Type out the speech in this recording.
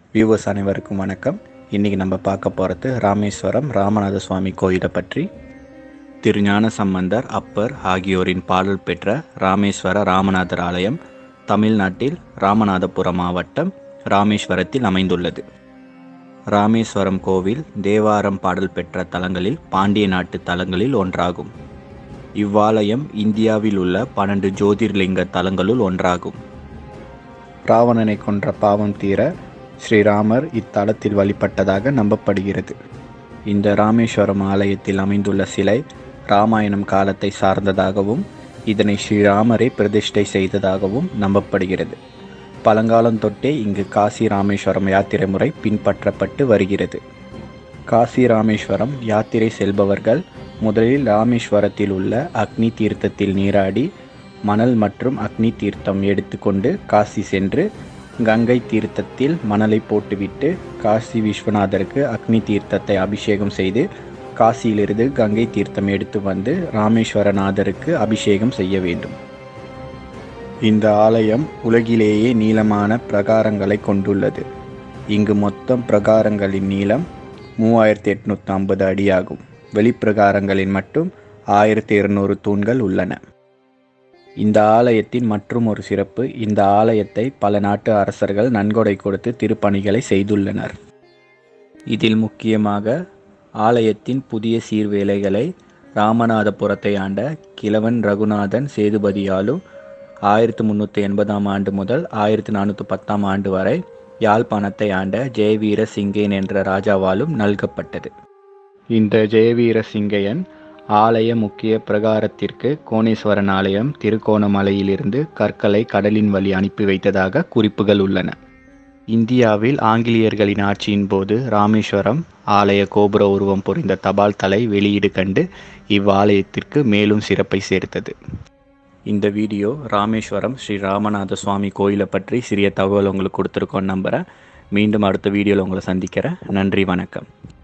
viewers அனைவருக்கும் வணக்கம் இன்றைக்கி நம்ம பார்க்க போகிறது ராமேஸ்வரம் ராமநாத சுவாமி கோயிலை பற்றி திருஞான சம்பந்தர் அப்பர் ஆகியோரின் பாடல் பெற்ற ராமேஸ்வர ராமநாதர் ஆலயம் தமிழ்நாட்டில் ராமநாதபுரம் மாவட்டம் ராமேஸ்வரத்தில் அமைந்துள்ளது ராமேஸ்வரம் கோவில் தேவாரம் பாடல் பெற்ற தலங்களில் பாண்டிய நாட்டு தலங்களில் ஒன்றாகும் இவ்வாலயம் இந்தியாவில் உள்ள பன்னெண்டு ஜோதிர்லிங்க தலங்களுள் ஒன்றாகும் ராவணனை கொன்ற பாவம் தீர ஸ்ரீராமர் இத்தலத்தில் வழிபட்டதாக நம்பப்படுகிறது இந்த ராமேஸ்வரம் ஆலயத்தில் அமைந்துள்ள சிலை ராமாயணம் காலத்தை சார்ந்ததாகவும் இதனை ஸ்ரீராமரே பிரதிஷ்டை செய்ததாகவும் நம்பப்படுகிறது பழங்காலம் தொட்டே இங்கு காசி ராமேஸ்வரம் யாத்திரை முறை பின்பற்றப்பட்டு வருகிறது காசி ராமேஸ்வரம் யாத்திரை செல்பவர்கள் முதலில் ராமேஸ்வரத்தில் உள்ள அக்னி தீர்த்தத்தில் நீராடி மணல் மற்றும் அக்னி தீர்த்தம் எடுத்துக்கொண்டு காசி சென்று கங்கை தீர்த்தத்தில் மணலை போட்டுவிட்டு காசி விஸ்வநாதருக்கு அக்னி தீர்த்தத்தை அபிஷேகம் செய்து காசியிலிருந்து கங்கை தீர்த்தம் எடுத்து வந்து ராமேஸ்வரநாதருக்கு அபிஷேகம் செய்ய வேண்டும் இந்த ஆலயம் உலகிலேயே நீளமான பிரகாரங்களை கொண்டுள்ளது இங்கு மொத்தம் பிரகாரங்களின் நீளம் மூவாயிரத்தி எட்நூற்றி ஐம்பது அடியாகும் வெளிப்பிரகாரங்களில் மட்டும் ஆயிரத்தி இருநூறு தூண்கள் உள்ளன இந்த ஆலயத்தின் மற்றும் ஒரு சிறப்பு இந்த ஆலயத்தை பல நாட்டு அரசர்கள் நன்கொடை கொடுத்து திருப்பணிகளை செய்துள்ளனர் இதில் முக்கியமாக ஆலயத்தின் புதிய சீர்வேலைகளை ராமநாதபுரத்தை ஆண்ட கிழவன் ரகுநாதன் சேதுபதியாலும் ஆயிரத்தி முந்நூற்றி எண்பதாம் ஆண்டு முதல் ஆயிரத்தி நானூற்றி பத்தாம் ஆண்டு வரை யாழ்ப்பாணத்தை ஆண்ட ஜெயவீர சிங்கேன் என்ற ராஜாவாலும் நல்கப்பட்டது இந்த ஜெயவீர சிங்கையன் ஆலய முக்கிய பிரகாரத்திற்கு கோணேஸ்வரன் ஆலயம் திருகோணமலையிலிருந்து கற்களை கடலின் வழி அனுப்பி வைத்ததாக குறிப்புகள் உள்ளன இந்தியாவில் ஆங்கிலேயர்களின் ஆட்சியின் போது ராமேஸ்வரம் ஆலய கோபுர உருவம் பொறிந்த தபால் தலை வெளியீடு கண்டு இவ்வாலயத்திற்கு மேலும் சிறப்பை சேர்த்தது இந்த வீடியோ ராமேஸ்வரம் ஸ்ரீ ராமநாத சுவாமி கோயிலை பற்றி சிறிய தகவல் உங்களுக்கு கொடுத்துருக்கோன்னு நம்புகிறேன் மீண்டும் அடுத்த வீடியோவில் உங்களை சந்திக்கிறேன் நன்றி வணக்கம்